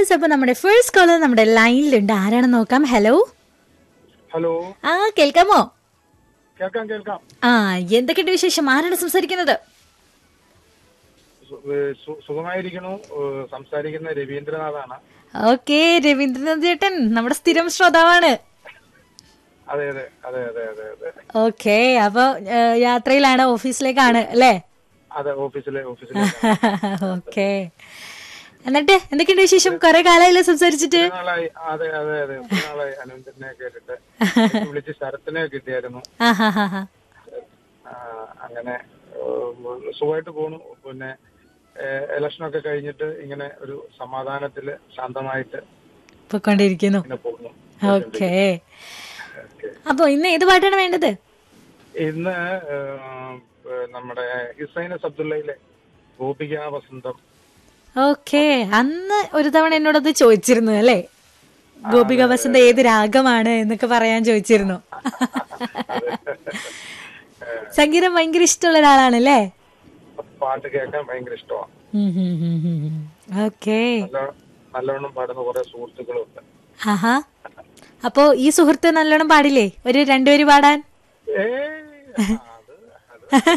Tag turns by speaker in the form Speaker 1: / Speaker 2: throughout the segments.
Speaker 1: Yes അപ്പൊ നമ്മുടെ first collar നമ്മുടെ ലൈനിലുണ്ട് ആരാണെന്ന് നോക്കാം ഹലോ
Speaker 2: ഹലോ
Speaker 1: ആ കേൾക്കാമോ
Speaker 2: കേൾക്കാം കേൾക്കാം
Speaker 1: ആ എന്തൊക്കെയുണ്ട് വിശേഷം ആരാണ് സംസാരിക്കുന്നത്
Speaker 2: സു- ഏ, സു- സുഖമായിരിക്കണു ഏ, സംസാരിക്കുന്ന രവീന്ദ്രനാഥാണ്
Speaker 1: ഓക്കെ രവീന്ദ്രനാഥ് ചേട്ടൻ നമ്മുടെ സ്ഥിരം ശ്രോതാവാണ്
Speaker 2: അതെ അതെ അതെ അതെ അതെ അതെ
Speaker 1: ഓക്കെ അപ്പൊ ഏ, യാത്രയിലാണ് ഓഫീസിലേക്കാണ് അല്ലേ
Speaker 2: അതെ ഓഫീസിലെ ഓഫീസിലെ
Speaker 1: ഓക്കെ എന്നിട്ട് എന്തൊക്കെയുണ്ട് വിശേഷം കുറെ കാലമായില്ലേ സംസാരിച്ചിട്ട്
Speaker 2: ഒത്തിരി നാളായി അതെ അതെ അതെ ഒത്തിരി നാളായി അനന്തനെ കേട്ടിട്ട് എനിക്ക് വിളിച്ച് ശരത്തിനെ കിട്ടിയായിരുന്നു
Speaker 1: ആ ഹാ ഹാ ഹാ
Speaker 2: ആ, അങ്ങനെ ഏ, സുഖമായിട്ട് പോണു പിന്നെ ഇലക്ഷനൊക്കെ കഴിഞ്ഞിട്ട് ഇങ്ങനെ ഒരു സമാധാനത്തില് ശാന്തമായിട്ട്
Speaker 1: പൊയ്ക്കൊണ്ടിരിക്കുന്നു
Speaker 2: ഇങ്ങനെ പോകുന്നു
Speaker 1: ഓക്കെ
Speaker 2: ഓക്കെ.
Speaker 1: അപ്പൊ ഇന്ന് ഏത് പാട്ടാണ് വേണ്ടത്
Speaker 2: ഇന്ന് ഏ, ഏ, നമ്മുടെ ഹിസൈനസ് അബ്ദുള്ളയിലെ ഗോപിക വസന്തം
Speaker 1: ഓക്കെ അന്ന് ഒരു തവണ എന്നോടത് ചോദിച്ചിരുന്നു അല്ലേ ഗോപിക വസന്ത ഏത് രാഗമാണ് എന്നൊക്കെ പറയാൻ ചോദിച്ചിരുന്നു സംഗീതം ഭയങ്കര ഇഷ്ടമുള്ള ഒരാളാണല്ലേ
Speaker 2: പാട്ട് കേൾക്കാൻ ഭയങ്കര ഇഷ്ടമാണ്
Speaker 1: ഓക്കെ
Speaker 2: നല്ല നല്ലവണ്ണം പാടുന്ന കുറെ സുഹൃത്തുക്കളുണ്ട്
Speaker 1: ആഹാ അപ്പോ ഈ സുഹൃത്ത് നല്ലോണം പാടില്ലേ ഒരു രണ്ടുപേര് പാടാൻ
Speaker 2: ഏയ് അത്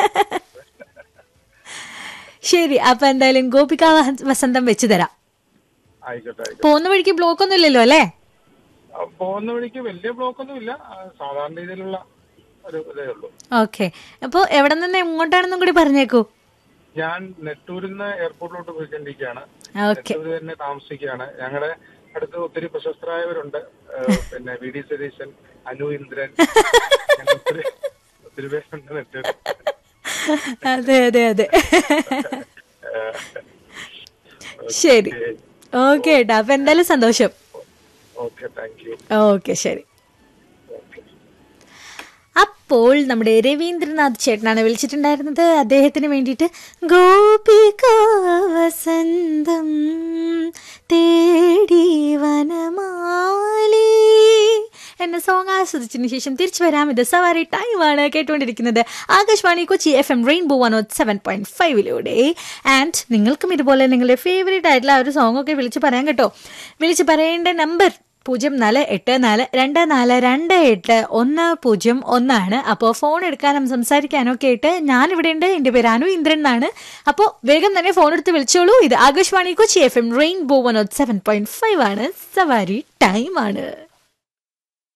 Speaker 1: ശരി അപ്പൊ എന്തായാലും ഗോപിക വഹ- വസന്തം വെച്ച് തരാം
Speaker 2: ആയിക്കോട്ടെ ആയിക്കോട്ടെ
Speaker 1: പോകുന്ന വഴിക്ക് ബ്ലോക്ക് ഒന്നും ഇല്ലല്ലോ അല്ലേ
Speaker 2: ആ, പോകുന്ന വഴിക്ക് വലിയ ബ്ലോക്ക് ഒന്നും ഇല്ല ആ, സാധാരണ രീതിയിലുള്ള ഒരു ഇതേ ഉള്ളൂ
Speaker 1: ഓക്കെ അപ്പൊ എവിടെ നിന്ന് എങ്ങോട്ടാണെന്നും കൂടി പറഞ്ഞേക്കൂ
Speaker 2: ഞാൻ നെട്ടൂരിൽ നിന്ന് എയർപോർട്ടിലോട്ട് പോയിക്കൊണ്ടിരിക്കുകയാണ്
Speaker 1: ഓക്കെ
Speaker 2: നെട്ടൂര് തന്നെ താമസിക്കുകയാണ് ഞങ്ങളുടെ അടുത്ത് ഒത്തിരി പ്രശസ്തരായവരുണ്ട് ഏ, പിന്നെ വി ഡി സതീശൻ അനു ഇന്ദ്രൻ അങ്ങനെ ഒത്തിരി ഒത്തിരി പേരുണ്ട് നെട്ടൂർ
Speaker 1: അതെ അതെ അതെ ശരി ഓക്കെ ഏട്ടാ അപ്പൊ എന്തായാലും സന്തോഷം
Speaker 2: ഓക്കെ താങ്ക് യു
Speaker 1: ഓക്കെ ശരി അപ്പോൾ നമ്മുടെ രവീന്ദ്രനാഥ് ചേട്ടനാണ് വിളിച്ചിട്ടുണ്ടായിരുന്നത് അദ്ദേഹത്തിന് വേണ്ടിയിട്ട് ഗോപിക വസന്തം തേടി വനമാലി എന്ന സോങ് ആസ്വദിച്ചതിന് ശേഷം തിരിച്ചു വരാം ഇത് സവാരി ടൈമാണ് കേട്ടുകൊണ്ടിരിക്കുന്നത് Akashvani Kochi F M rainbow one seven point ഫൈവിലൂടെ ആൻഡ് നിങ്ങൾക്കും ഇതുപോലെ നിങ്ങളുടെ ഫേവറേറ്റ് ആയിട്ടുള്ള ആ ഒരു സോങ് ഒക്കെ വിളിച്ച് പറയാൻ കേട്ടോ വിളിച്ച് പറയേണ്ട നമ്പർ പൂജ്യം നാല് എട്ട് നാല് രണ്ട് നാല് രണ്ട് എട്ട് ഒന്ന് പൂജ്യം ഒന്നാണ് അപ്പോൾ ഫോൺ എടുക്കാനും സംസാരിക്കാനും ഒക്കെ ആയിട്ട് ഞാനിവിടെ ഉണ്ട് എൻ്റെ പേര് അനു ഇന്ദ്രൻ എന്നാണ് അപ്പോൾ വേഗം തന്നെ ഫോൺ എടുത്ത് വിളിച്ചോളൂ ഇത് Akashvani Kochi F M rainbow one seven point five ആണ് സവാരി ടൈം ആണ്